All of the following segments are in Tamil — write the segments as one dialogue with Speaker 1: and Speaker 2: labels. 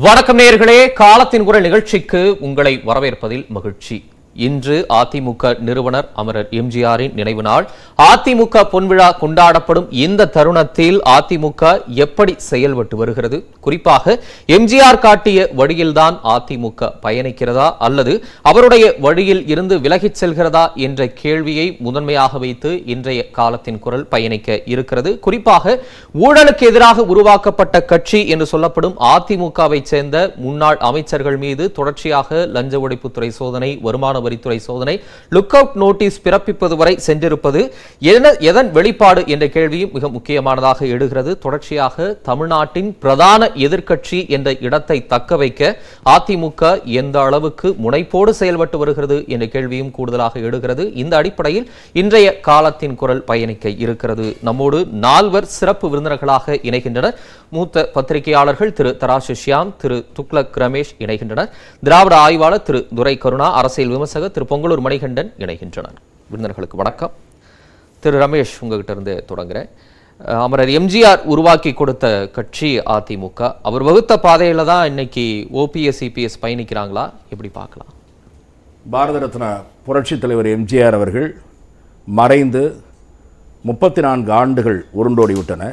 Speaker 1: வணக்கம் நேயர்களே காலத்தின் குரல் நிகழ்ச்சிக்கு உங்களை வரவேற்பதில் மகிழ்ச்சி இன்று அதிமுக நிறுவனர் அமரர் எம்ஜிஆரின் நினைவு நாள் அதிமுக பொன்விழா கொண்டாடப்படும் இந்த தருணத்தில் அதிமுக எப்படி செயல்பட்டு வருகிறது குறிப்பாக எம்ஜிஆர் காட்டிய வழியில்தான் அதிமுக பயணிக்கிறதா அல்லது அவருடைய வழியில் இருந்து விலகிச் செல்கிறதா என்ற கேள்வியை முதன்மையாக வைத்து இன்றைய காலத்தின் குரல் பயணிக்க இருக்கிறது குறிப்பாக ஊழலுக்கு எதிராக உருவாக்கப்பட்ட கட்சி என்று சொல்லப்படும் அதிமுகவை சேர்ந்த முன்னாள் அமைச்சர்கள் மீது தொடர்ச்சியாக லஞ்ச ஒழிப்புத்துறை சோதனை வருமான வரித்துறை சோதனை லுக் அவுட் நோட்டீஸ் பிறப்பிப்பது வரை சென்றிருப்பது என்ன எதன் வெளிப்பாடு என்ற கேள்வியும் மிக முக்கியமானதாக எழுகிறது தொடர்ச்சியாக தமிழ்நாட்டின் பிரதான எதிர்க்கட்சி என்ற இடத்தை தக்க வைக்க அதிமுக எந்த அளவுக்கு முனைப்போடு செயல்பட்டு வருகிறது என்ற கேள்வியும் கூடுதலாக எழுகிறது இந்த அடிப்படையில் இன்றைய காலத்தின் குரல் பயணிக்க இருக்கிறது நம்மோடு நால்வர் சிறப்பு விருந்தினர்களாக இணைகின்றனர் மூத்த பத்திரிகையாளர்கள் திரு தராசு ஷியாம் திரு துக்ளக் ரமேஷ் இணைகின்றனர் திராவிட ஆய்வாளர் திரு துரை கருணா அரசியல் விமர்சகர் திரு பொங்கலூர் மணிகண்டன் இணைகின்றனர் விருந்தினர்களுக்கு வணக்கம் திரு ரமேஷ் உங்ககிட்ட இருந்து தொடங்குறேன் அஹ் அமரர் எம்ஜிஆர் உருவாக்கி கொடுத்த கட்சி அதிமுக அவர் வகுத்த பாதையில தான் இன்னைக்கு ஓபிஎஸ் சிபிஎஸ் பயணிக்கிறாங்களா எப்படி பார்க்கலாம்
Speaker 2: பாரத ரத்னா புரட்சித் தலைவர் எம்ஜிஆர் அவர்கள் மறைந்து முப்பத்தி நான்கு ஆண்டுகள் உருண்டோடி விட்டன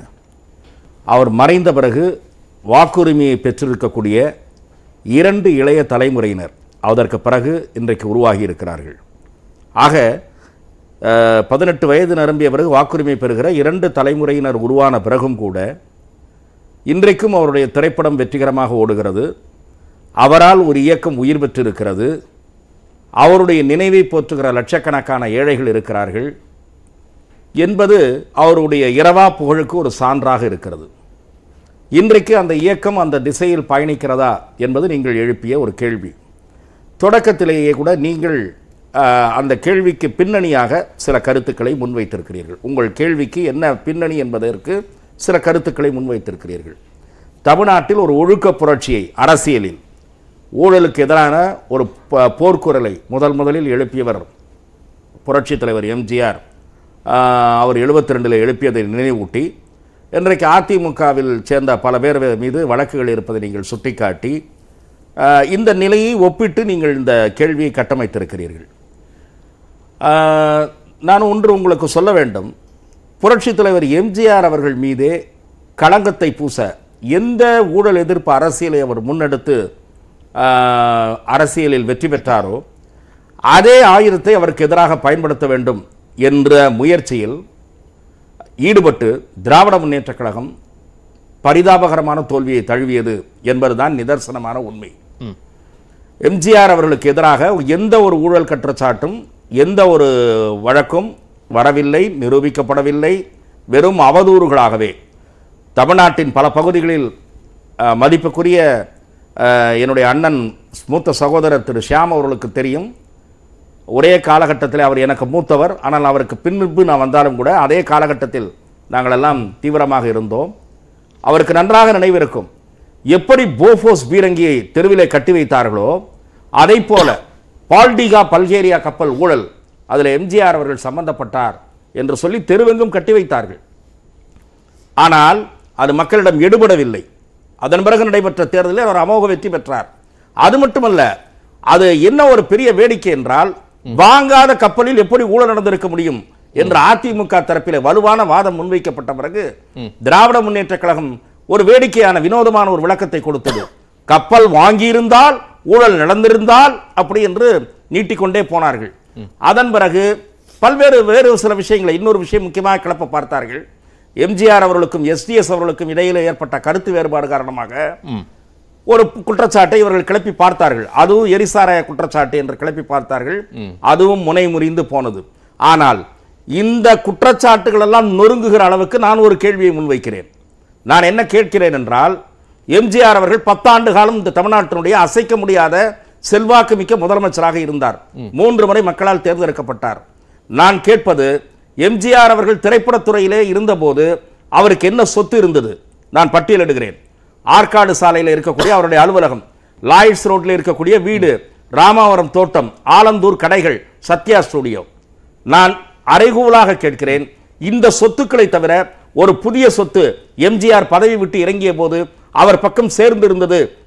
Speaker 2: அவர் மறைந்த பிறகு வாக்குரிமையை பெற்றிருக்கக்கூடிய இரண்டு இளைய தலைமுறையினர் அதற்கு பிறகு இன்றைக்கு உருவாகி இருக்கிறார்கள் ஆக அஹ், பதினெட்டு வயது நிரம்பிய பிறகு வாக்குரிமை பெறுகிற இரண்டு தலைமுறையினர் உருவான பிறகும் கூட இன்றைக்கும் அவருடைய திரைப்படம் வெற்றிகரமாக ஓடுகிறது அவரால் ஒரு இயக்கம் உயிர் பெற்றிருக்கிறது அவருடைய நினைவை போற்றுகிற லட்சக்கணக்கான ஏழைகள் இருக்கிறார்கள் என்பது அவருடைய இரவா புகழுக்கு ஒரு சான்றாக இருக்கிறது இன்றைக்கு அந்த இயக்கம் அந்த திசையில் பயணிக்கிறதா என்பது நீங்கள் எழுப்பிய ஒரு கேள்வி தொடக்கத்திலேயே கூட நீங்கள் ஆஹ், அந்த கேள்விக்கு பின்னணியாக சில கருத்துக்களை முன்வைத்திருக்கிறீர்கள் உங்கள் கேள்விக்கு என்ன பின்னணி என்பதற்கு சில கருத்துக்களை முன்வைத்திருக்கிறீர்கள் தமிழ்நாட்டில் ஒரு ஒழுக்க புரட்சியை அரசியலில் ஊழலுக்கு எதிரான ஒரு ப- போர்க்குரலை முதல் முதலில் எழுப்பியவர் புரட்சித் தலைவர் எம்ஜிஆர் அவர் 72 ரெண்டில் எழுப்பியதை நினைவூட்டி இன்றைக்கு அதிமுகவில் சேர்ந்த பல பேர் மீது வழக்குகள் இருப்பதை நீங்கள் சுட்டிக்காட்டி ஆஹ், இந்த நிலையை ஒப்பிட்டு நீங்கள் இந்த கேள்வியை கட்டமைத்திருக்கிறீர்கள் ஆஹ், நான் ஒன்று உங்களுக்கு சொல்ல வேண்டும் புரட்சித் தலைவர் எம்ஜிஆர் அவர்கள் மீதே களங்கத்தை பூச எந்த ஊழல் எதிர்ப்பு அரசியலை அவர் முன்னெடுத்து ஆஹ், அரசியலில் வெற்றி பெற்றாரோ அதே ஆயுதத்தை அவருக்கு எதிராக பயன்படுத்த வேண்டும் என்ற முயற்சியில் ஈடுபட்டு திராவிட முன்னேற்றக் கழகம் பரிதாபகரமான தோல்வியை தழுவியது என்பதுதான் நிதர்சனமான உண்மை எம்ஜிஆர் அவர்களுக்கு எதிராக எந்த ஒரு ஊழல் குற்றச்சாட்டும் எந்த ஒரு வழக்கும் வரவில்லை நிரூபிக்கப்படவில்லை வெறும் அவதூறுகளாகவே தமிழ்நாட்டின் பல பகுதிகளில் அஹ், மதிப்புக்குரிய அஹ், என்னுடைய அண்ணன் மூத்த சகோதரர் திரு ஷியாம் அவர்களுக்கு தெரியும் ஒரே காலகட்டத்தில் அவர் எனக்கு மூத்தவர் ஆனால் அவருக்கு பின்னிப்பு நான் வந்தாலும் கூட அதே காலகட்டத்தில் நாங்கள் எல்லாம் தீவிரமாக இருந்தோம் அவருக்கு நன்றாக நினைவிருக்கும் எப்படி போஃபோஸ் பீரங்கியை தெருவிலே கட்டி வைத்தார்களோ அதை போல பால்டிகா பல்கேரியா கப்பல் ஊழல் அதில் எம்ஜிஆர் அவர்கள் சம்பந்தப்பட்டார் என்று சொல்லி தெருவெங்கும் கட்டி வைத்தார்கள் ஆனால் அது மக்களிடம் எடுபடவில்லை அதன் பிறகு நடைபெற்ற தேர்தலில் அவர் அமோக வெற்றி பெற்றார் அது மட்டுமல்ல அது என்ன ஒரு பெரிய வேடிக்கை என்றால் வாங்காத கப்பலில் எப்படி ஊழல் நடந்திருக்க முடியும் என்ற அதிமுக தரப்பில் வலுவான வாதம் முன்வைக்கப்பட்ட பிறகு திராவிட முன்னேற்ற கழகம் ஒரு வேடிக்கையான வினோதமான ஒரு விளக்கத்தை கொடுத்தது கப்பல் வாங்கியிருந்தால் ஊழல் நடந்திருந்தால் அப்படி என்று நீட்டிக்கொண்டே போனார்கள் அதன் பிறகு பல்வேறு வேறு சில விஷயங்களை இன்னொரு விஷயம் முக்கியமாக கிளப்ப பார்த்தார்கள் எம்ஜிஆர் அவர்களுக்கும் எஸ்டிஎஸ் அவர்களுக்கும் இடையிலே ஏற்பட்ட கருத்து வேறுபாடு காரணமாக ஒரு குற்றச்சாட்டை இவர்கள் கிளப்பி பார்த்தார்கள் அதுவும் எரிசாராய குற்றச்சாட்டு என்று கிளப்பி பார்த்தார்கள் அதுவும் முனை முறிந்து போனது ஆனால் இந்த குற்றச்சாட்டுகள் எல்லாம் நொறுங்குகிற அளவுக்கு நான் ஒரு கேள்வியை முன்வைக்கிறேன் நான் என்ன கேட்கிறேன் என்றால் எம்ஜிஆர் அவர்கள் பத்தாண்டு காலம் இந்த தமிழ்நாட்டினுடைய அசைக்க முடியாத செல்வாக்கு மிக்க முதலமைச்சராக இருந்தார் மூன்று முறை மக்களால் தேர்ந்தெடுக்கப்பட்டார் நான் கேட்பது எம்ஜிஆர் அவர்கள் திரைப்படத்துறையிலே இருந்தபோது அவருக்கு என்ன சொத்து இருந்தது நான் பட்டியலிடுகிறேன் ஆற்காடு சாலையில் இருக்கக்கூடிய அவருடைய அலுவலகம் லாய்ட்ஸ் ரோட்ல இருக்கக்கூடிய வீடு ராமாவரம் தோட்டம் ஆலந்தூர் கடைகள் சத்யா ஸ்டுடியோ நான் அறைகூவலாக கேட்கிறேன் இந்த சொத்துக்களை தவிர ஒரு புதிய சொத்து எம்ஜிஆர் பதவி விட்டு இறங்கிய போது அவர் பக்கம் சேர்ந்திருந்தது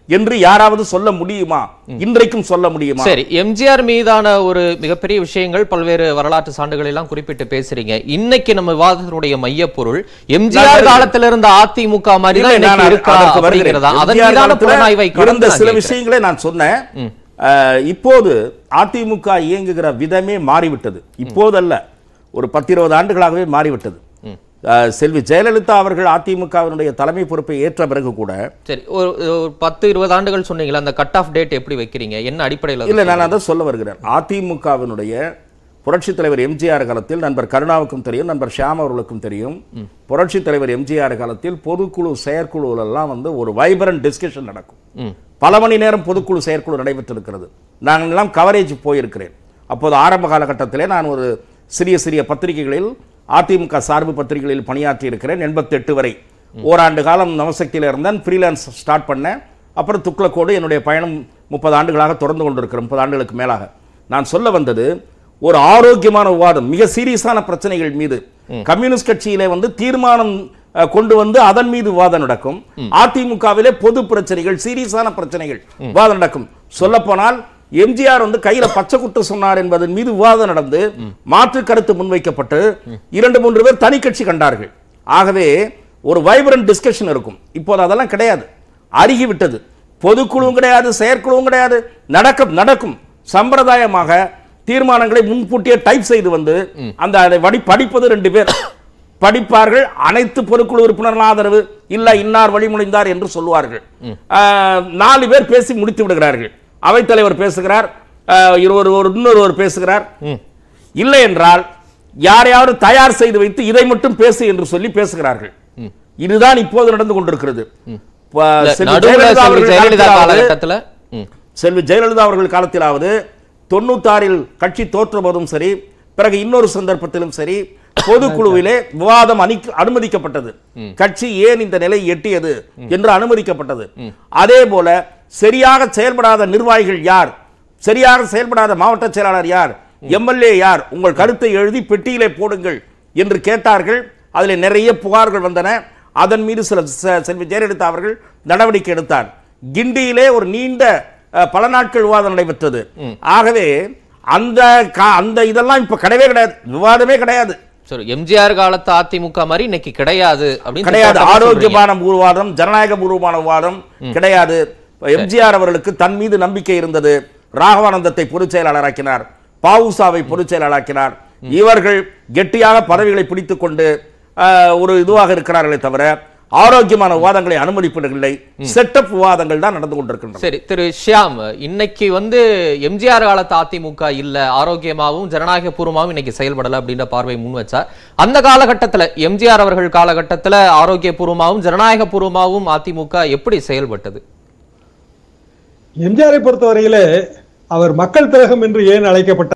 Speaker 2: என்று யாராவது சொல்ல முடியுமா இன்றைக்கும் சொல்ல முடியுமா
Speaker 1: சரி எம்ஜிஆர் மீதான ஒரு மிகப்பெரிய விஷயங்கள் பல்வேறு வரலாற்று சான்றுகள் எல்லாம் குறிப்பிட்டு பேசுறீங்க இன்னைக்கு நம்ம விவாதத்தினுடைய மையப்பொருள் எம்ஜிஆர்
Speaker 2: நான்
Speaker 1: காலத்துல இருந்த அதிமுக மாதிரி தான்
Speaker 2: இல்லை, நான்
Speaker 1: இன்னைக்கு இருக்கா
Speaker 2: அதற்கு வருகிறேன்.
Speaker 1: அப்படிங்கிறதா அதன்
Speaker 2: எம்ஜிஆர்
Speaker 1: மீதான
Speaker 2: காலத்துல
Speaker 1: புலனாய்வை
Speaker 2: இருந்த
Speaker 1: கடந்து நான்
Speaker 2: சில
Speaker 1: கேட்கிறேன்.
Speaker 2: விஷயங்களை நான் சொன்னேன் அஹ், இப்போது அதிமுக இயங்குகிற விதமே மாறிவிட்டது இப்போதல்ல ஒரு பத்து இருபது ஆண்டுகளாகவே மாறிவிட்டது அஹ், செல்வி ஜெயலலிதா அவர்கள் அதிமுகவினுடைய தலைமை பொறுப்பை ஏற்ற பிறகு கூட
Speaker 1: சரி ஒரு ஒரு பத்து இருபது ஆண்டுகள் சொன்னீங்களா அந்த கட் ஆஃப் டேட் எப்படி வைக்கிறீங்க என்ன அடிப்படையில்
Speaker 2: இல்ல நான் அதை சொல்ல வருகிறேன் அதிமுகவினுடைய புரட்சித் தலைவர் எம்ஜிஆர் காலத்தில் நண்பர் கருணாவுக்கும் தெரியும் நண்பர் ஷியாம் அவர்களுக்கும் தெரியும் புரட்சித் தலைவர் எம்ஜிஆர் காலத்தில் பொதுக்குழு செயற்குழுல எல்லாம் வந்து ஒரு வைப்ரண்ட் டிஸ்கஷன் நடக்கும்
Speaker 1: ம்
Speaker 2: பல மணி நேரம் பொதுக்குழு செயற்குழு நடைபெற்றிருக்கிறது நாங்கள் எல்லாம் கவரேஜ் போயிருக்கிறேன் அப்போது ஆரம்ப காலகட்டத்திலே நான் ஒரு சிறிய சிறிய பத்திரிகைகளில் அதிமுக சார்பு பத்திரிகைகளில் பணியாற்றி இருக்கிறேன் எண்பத்தெட்டு வரை ஓராண்டு காலம் நவசக்தியில் இருந்தேன் ஃப்ரீலான்ஸ் ஸ்டார்ட் பண்ணேன் அப்புறம் துக்ளக்கோடு என்னுடைய பயணம் முப்பது ஆண்டுகளாக தொடர்ந்து கொண்டிருக்கிறேன் முப்பது ஆண்டுகளுக்கு மேலாக நான் சொல்ல வந்தது ஒரு ஆரோக்கியமான விவாதம் மிக சீரியஸான பிரச்சனைகள் மீது கம்யூனிஸ்ட் கட்சியிலே வந்து தீர்மானம் அஹ், கொண்டு வந்து அதன் மீது விவாதம் நடக்கும் அதிமுகவிலே பொது பிரச்சனைகள் சீரியஸான பிரச்சனைகள் விவாதம் நடக்கும் சொல்ல போனால் எம்ஜிஆர் வந்து கையில பச்சை குட்டு சொன்னார் என்பதன் மீது விவாதம் நடந்து மாற்று கருத்து முன்வைக்கப்பட்டு இரண்டு மூன்று பேர் தனி கட்சி கண்டார்கள் ஆகவே ஒரு வைப்ரண்ட் டிஸ்கஷன் இருக்கும் இப்போது அதெல்லாம் கிடையாது அருகி விட்டது பொதுக்குழுவும் கிடையாது செயற்குழுவும் கிடையாது நடக்கும் நடக்கும் சம்பிரதாயமாக தீர்மானங்களை முன்கூட்டியே டைப் செய்து வந்து அந்த அதை வடி படிப்பது ரெண்டு பேர் படிப்பார்கள் அனைத்து பொதுக்குழு உறுப்பினர்கள் ஆதரவு இல்ல இன்னார் வழிமொழிந்தார் என்று சொல்லுவார்கள் ஆஹ், நாலு பேர் பேசி முடித்து விடுகிறார்கள் அவைத்தலைவர் பேசுகிறார் ஆஹ், இருவர் ஒரு இன்னொருவர் பேசுகிறார் இல்லை என்றால் யாரையாவது தயார் செய்து வைத்து இதை மட்டும் பேசு என்று சொல்லி பேசுகிறார்கள் இதுதான் இப்போது நடந்து கொண்டிருக்கிறது ப-
Speaker 1: இல்ல,
Speaker 2: செல்வி
Speaker 1: நடுவுல
Speaker 2: ஜெயலலிதா
Speaker 1: செல்வி
Speaker 2: அவர்கள்
Speaker 1: ஜெயலலிதா
Speaker 2: காலத்திலாவது-
Speaker 1: காலகட்டத்துல ம்
Speaker 2: செல்வி ஜெயலலிதா அவர்கள் காலத்திலாவது தொண்ணூத்தாறில் கட்சி தோற்ற போதும் சரி பிறகு இன்னொரு சந்தர்ப்பத்திலும் சரி பொதுக்குழுவிலே விவாதம் அணிக்க- அனுமதிக்கப்பட்டது கட்சி ஏன் இந்த நிலை எட்டியது என்று அனுமதிக்கப்பட்டது அதே போல சரியாக செயல்படாத நிர்வாகிகள் யார் சரியாக செயல்படாத மாவட்ட செயலாளர் யார் எம்எல்ஏ யார் உங்கள் கருத்தை எழுதி பெட்டியிலே போடுங்கள் என்று கேட்டார்கள் அதில் நிறைய புகார்கள் வந்தன அதன் மீது சில செ- செல்வி ஜெயலலிதா அவர்கள் நடவடிக்கை எடுத்தார் கிண்டியிலே ஒரு நீண்ட அஹ், பல நாட்கள் விவாதம் நடைபெற்றது ஆகவே அந்த கா- அந்த இதெல்லாம் இப்ப கிடையவே கிடையாது விவாதமே கிடையாது
Speaker 1: சரி எம்ஜிஆர் காலத்து அதிமுக மாதிரி இன்னைக்கு கிடையாது அப்படின்னு
Speaker 2: கிடையாது
Speaker 1: திட்டவட்டமா சொல்றீங்க.
Speaker 2: ஆரோக்கியமான விவாதம் ஜனநாயக பூர்வமான விவாதம் கிடையாது எம்ஜிஆர் அவர்களுக்கு தன் மீது நம்பிக்கை இருந்தது ராகவானந்தத்தை பொதுச் செயலாளராக்கினார் பாவுசாவை பொதுச் செயலாளராக்கினார் இவர்கள் கெட்டியாக பதவிகளை பிடித்துக் கொண்டு ஆஹ், ஒரு இதுவாக இருக்கிறார்களே தவிர ஆரோக்கியமான விவாதங்களை அனுமதிப்பதில்லை செட்டப் விவாதங்கள் தான் நடந்து கொண்டிருக்கின்றன
Speaker 1: சரி திரு ஷியாம் இன்னைக்கு வந்து எம்ஜிஆர் காலத்து அதிமுக இல்ல ஆரோக்கியமாவும் ஜனநாயக பூர்வமாவும் இன்னைக்கு செயல்படல அப்படின்ற பார்வை முன் வச்சார் அந்த காலகட்டத்துல எம்ஜிஆர் அவர்கள் காலகட்டத்துல ஆரோக்கிய பூர்வமாவும் ஜனநாயக பூர்வமாவும் அதிமுக எப்படி செயல்பட்டது
Speaker 3: எம்ஜிஆரை பொறுத்தவரையிலே அவர் மக்கள் திலகம் என்று ஏன் அழைக்கப்பட்டார்